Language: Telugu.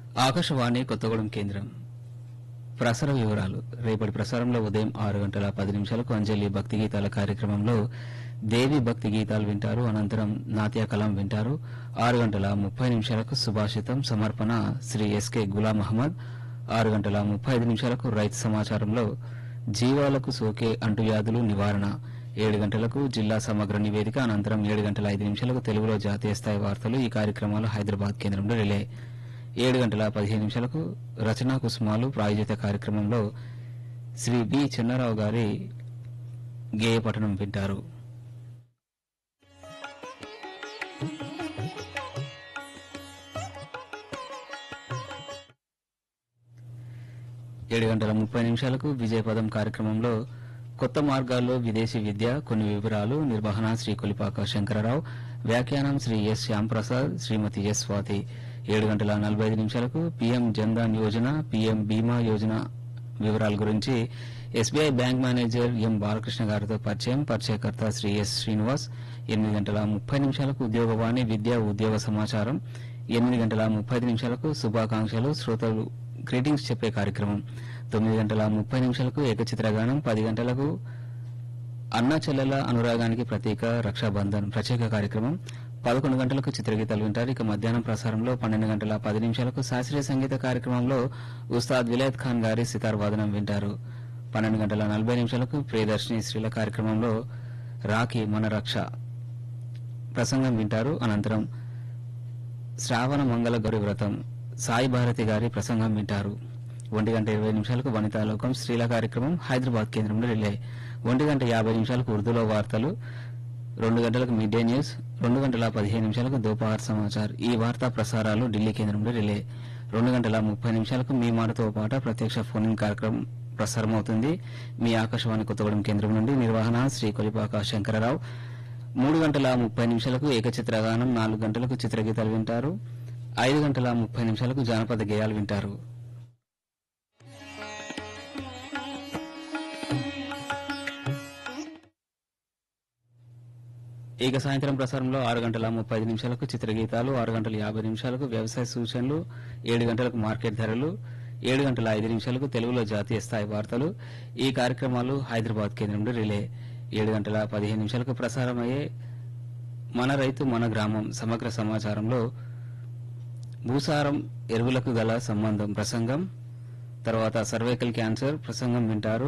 ఆకాశవాణి కొత్తగూడెం కేంద్రం ప్రసార వివరాలు రేపటి ప్రసారంలో ఉదయం ఆరు గంటల పది నిమిషాలకు అంజలి భక్తి గీతాల కార్యక్రమంలో దేవి భక్తి గీతాలు వింటారు అనంతరం నాట్య కలాం వింటారు ఆరు గంటల ముప్పై నిమిషాలకు సుభాషితం సమర్పణ శ్రీ ఎస్కే గులాం అహ్మద్ ఆరు గంటల ముప్పై ఐదు నిమిషాలకు రైతు సమాచారంలో జీవాలకు సోకే అంటువ్యాధులు నివారణ ఏడు గంటలకు జిల్లా సమగ్ర నివేదిక అనంతరం ఏడు గంటల ఐదు నిమిషాలకు తెలుగులో జాతీయ స్థాయి వార్తలు ఈ కార్యక్రమాలు హైదరాబాద్ కేంద్రంలో రిలే ఏడు గంటల పదిహేను నిమిషాలకు రచనా కుసుమాలు ప్రాయోజిత కార్యక్రమంలో శ్రీ బి చెన్నారావు గారి గేయ పఠనం వింటారు ఏడు గంటల ముప్పై నిమిషాలకు విజయపదం కార్యక్రమంలో కొత్త మార్గాల్లో విదేశీ విద్య కొన్ని వివరాలు నిర్వహణ శ్రీ కొలిపాక శంకరరావు వ్యాఖ్యానం శ్రీ ఎస్ శ్యాంప్రసాద్ శ్రీమతి ఎస్ స్వాతి ఏడు గంటల నలభై ఐదు నిమిషాలకు పీఎం జన్ధన్ యోజన పీఎం బీమా యోజన వివరాల గురించి SBI bank manager M Balakrishna గారితో పరిచయం పరిచయకర్త శ్రీ ఎస్ శ్రీనివాస్ ఎనిమిది గంటల ముప్పై నిమిషాలకు ఉద్యోగవాణి విద్య ఉద్యోగ సమాచారం ఎనిమిది గంటల ముప్పై ఐదు నిమిషాలకు శుభాకాంక్షలు శ్రోతలు గ్రీటింగ్స్ చెప్పే కార్యక్రమం తొమ్మిది గంటల ముప్పై నిమిషాలకు ఏకచిత్రగానం పది గంటలకు అన్నా చెల్లెల అనురాగానికి ప్రతీక రక్షాబంధన్ ప్రత్యేక కార్యక్రమం పదకొండు గంటలకు చిత్రగీతాలు వింటారు ఇక మధ్యాహ్నం ప్రసారంలో పన్నెండు గంటల పది నిమిషాలకు శాస్త్రీయ సంగీత కార్యక్రమంలో ఉస్తాద్ విలాయత్ ఖాన్ గారి సితార్ వాదనం వింటారు పన్నెండు గంటల నలభై నిమిషాలకు ప్రియదర్శిని స్త్రీల కార్యక్రమంలో రాఖీ మన రక్ష ప్రసంగం వింటారు అనంతరం శ్రావణ మంగళ గౌరి వ్రతం సాయి భారతి గారి ప్రసంగం వింటారు ఒంటి గంట ఇరవై నిమిషాలకు వనితాలోకం స్త్రీల కార్యక్రమం హైదరాబాద్ కేంద్రంలో రిలే ఒంటి గంట యాభై నిమిషాలకు ఉర్దూలో వార్తలు రెండు గంటలకు మిడ్ డే న్యూస్ రెండు గంటల పదిహేను నిమిషాలకు దోపహార్ సమాచార్ ఈ వార్తా ప్రసారాలు ఢిల్లీ కేంద్రంలో రిలే రెండు గంటల ముప్పై నిమిషాలకు మీ మాటతో పాట ప్రత్యక్ష ఫోన్ ఇన్ కార్యక్రమం ప్రసారమవుతుంది మీ ఆకాశవాణి కొత్తగూడెం కేంద్రం నుండి నిర్వహణ శ్రీ కొలిపాక శంకరరావు మూడు గంటల ముప్పై నిమిషాలకు ఏకచిత్రగానం నాలుగు గంటలకు చిత్రగీతాలు వింటారు ఐదు గంటల ముప్పై నిమిషాలకు జానపద గేయాలు వింటారు ఇక సాయంత్రం ప్రసారంలో ఆరు గంటల ముప్పై ఐదు నిమిషాలకు చిత్రగీతాలు ఆరు గంటల యాభై నిమిషాలకు వ్యవసాయ సూచనలు ఏడు గంటలకు మార్కెట్ ధరలు ఏడు గంటల ఐదు నిమిషాలకు తెలుగులో జాతీయ స్థాయి వార్తలు ఈ కార్యక్రమాలు హైదరాబాద్ కేంద్రంలో రిలే ఏడు గంటల పదిహేను నిమిషాలకు ప్రసారమయ్యే మన రైతు మన గ్రామం సమగ్ర సమాచారంలో భూసారం ఎరువులకు గల సంబంధం ప్రసంగం తర్వాత సర్వైకల్ క్యాన్సర్ ప్రసంగం వింటారు